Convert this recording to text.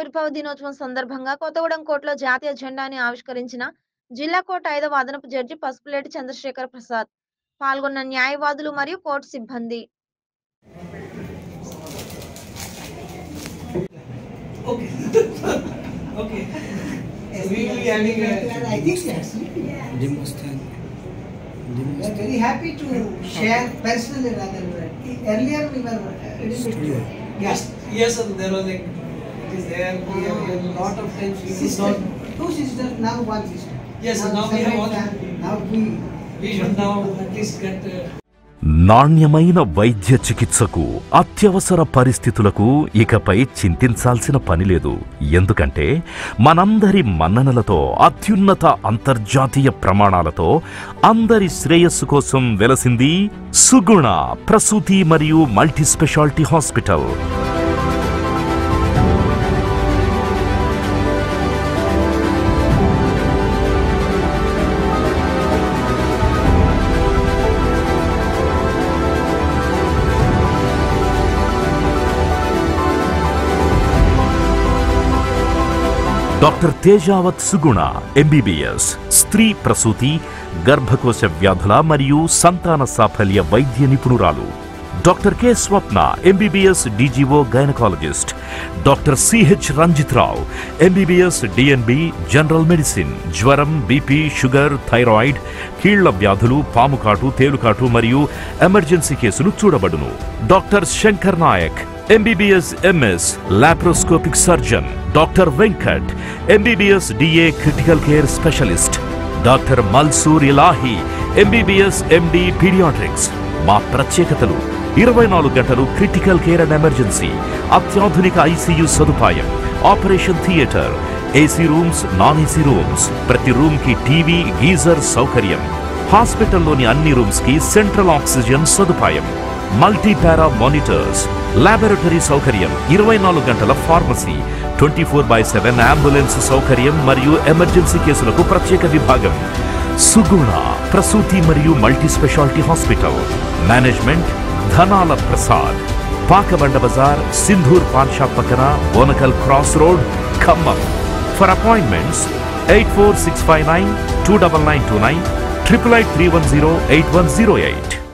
ఆవిర్భావ దినోత్సవం సందర్భంగా కొత్తగూడెం కోర్టులో జాతీయ జెండాని ఆవిష్కరించిన జిల్లా కోర్టు ఐదవ అదనపు జడ్జి పసుపులేటి చంద్రశేఖర్ ప్రసాద్ పాల్గొన్న న్యాయవాదులు మరియు కోర్టు సిబ్బంది Okay. okay. So we will be having a. I think yes. Dimostan. We are very happy to share personally rather. Earlier we were a little Studio. bit. Yes. Yes, sir, there was like, it is there, we have a lot of times we could Sister, not. two sisters, now one sister. Yes, sir, now we have separate one. family. Now we. We should now at least get. Uh, నాణ్యమైన వైద్య చికిత్సకు అత్యవసర పరిస్థితులకు ఇకపై చింతించాల్సిన పని లేదు ఎందుకంటే మనందరి మన్ననలతో అత్యున్నత అంతర్జాతీయ ప్రమాణాలతో అందరి శ్రేయస్సు కోసం వెలసింది సుగుణ ప్రసూతి మరియు multi speciality hospital doctor Tejavath Suguna MBBS స్త్రీ ప్రసూతి గర్భకోశ వ్యాధుల మరియు సంతాన సాఫల్య వైద్య నిపుణురాలు doctor K Swapna MBBS DGO gynaecologist doctor CH Ranjith Rao MBBS DNB general medicine జ్వరం బీపీ షుగర్ థైరాయిడ్ కీళ్ల వ్యాధులు పాముకాటు తేలుకాటు మరియు ఎమర్జెన్సీ కేసులు చూడబడును doctor Shankar Naik MBBS MS laparoscopic surgeon doctor Venkat MBBS DA critical care specialist doctor Malsur Ilahi MBBS MD paediatrics మా ప్రత్యేకతలు ఇరవై నాలుగు గంటలు క్రిటికల్ కేర్ అండ్ ఎమర్జెన్సీ అత్యాధునిక ఐసీయూ సదుపాయం operation theatre AC rooms non AC rooms ప్రతి రూమ్ కి టీవీ గీజర్ సౌకర్యం హాస్పిటల్లోని అన్ని రూమ్స్ కి సెంట్రల్ ఆక్సిజన్ సదుపాయం మల్టీ పారా మానిటర్స్ లాబొరేటరీ సౌకర్యం ఇరవై నాలుగు గంటల pharmacy twenty four by seven ambulance సౌకర్యం మరియు ఎమర్జెన్సీ కేసులకు ప్రత్యేక విభాగం సుగుణ ప్రసూతి మరియు multi speciality hospital management Dhanala Prasad Pakabanda బజార్ సింధూర్ పాన్ షాప్ పక్కన Bonakal cross road Khammam for appointments eight four six five nine two double nine two nine triple eight three one zero eight one zero eight